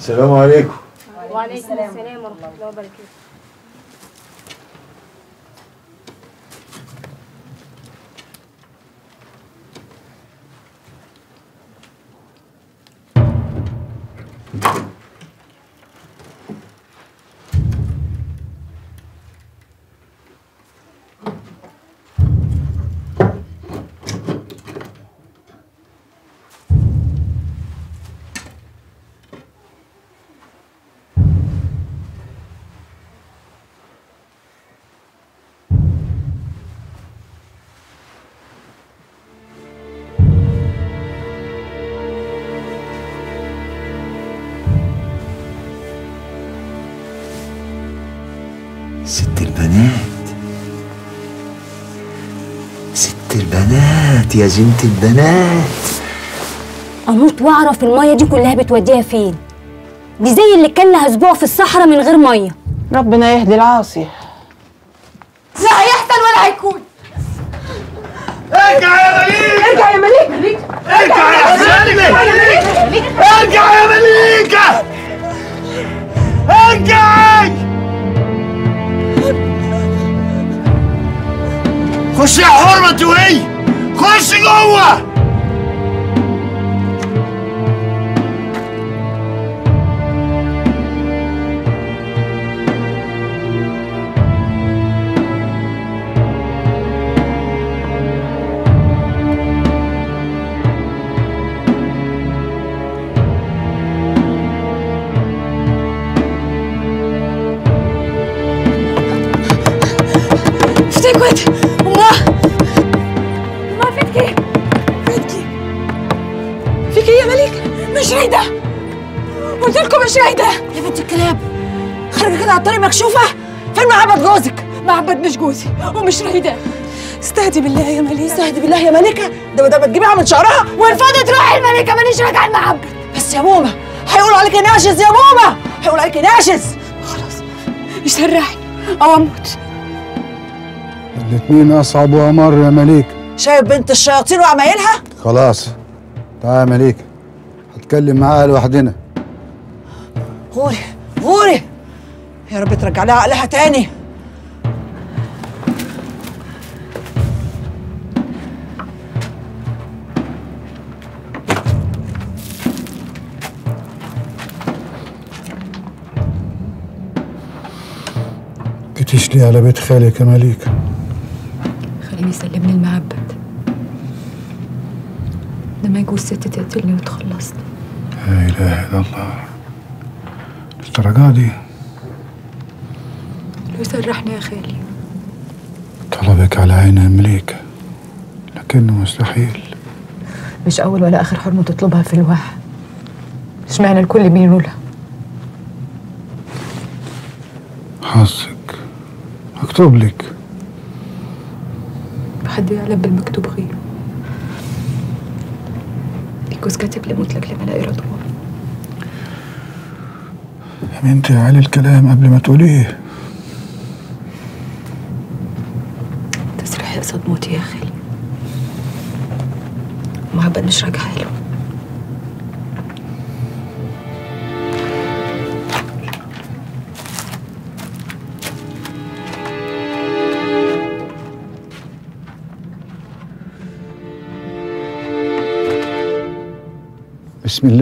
السلام عليكم وعليكم السلام ورحمة الله وبركاته ست البنات ست البنات يا زينة البنات اموت واعرف الميه دي كلها بتوديها فين دي زي اللي كان لها اسبوع في الصحراء من غير ميه ربنا يهدي العاصي لا هيحصل ولا هيكون ارجع يا مليك ارجع يا مليك ارجع يا حسين ارجع يا مليكة ارجعي خش يا حرمة انت وهي خش جوه افتكرت امها امها فيكي فيكي فيكي يا مليك مش رايده قلت لكم مش رايده يا بنت الكلاب خارجه كده على الطريق مكشوفه فين معبد جوزك معبد مش جوزي ومش رايده استهدي بالله يا مليكه استهدي بالله يا مليكه ده ده بتجيبها من شعرها والفاضي تروحي الملكه مانيش راجعه المعبد بس يا ماما هيقولوا عليك ناشز يا ماما هيقولوا عليك ناشز خلاص يسرحي او اموت الاتنين أصعب وأمر يا مليك شايف بنت الشياطين وعمايلها خلاص تعال يا مليك هتكلم معاها لوحدنا غوري غوري يا رب ترجع لها عقلها تاني جيتيش لي على بيت خالك يا مليك خليني يسلمني المعبد ده ما يجوز ست تقتلني وتخلصني لا إله إلا الله الدرجة دي لو سرحني يا خالي طلبك على عيني يا مليك لكنه مستحيل مش أول ولا آخر حرمة تطلبها في الوحي اشمعنى الكل بيقولوا لها حظك مكتوب لك حد يعلم بالمكتوب غيره الجوز كاتب لي موت لك لما الاقي رضوان يا بنتي علي الكلام قبل ما تقوليه تسرح قصاد موتي يا خالي معبد مش راجعه له بسم الله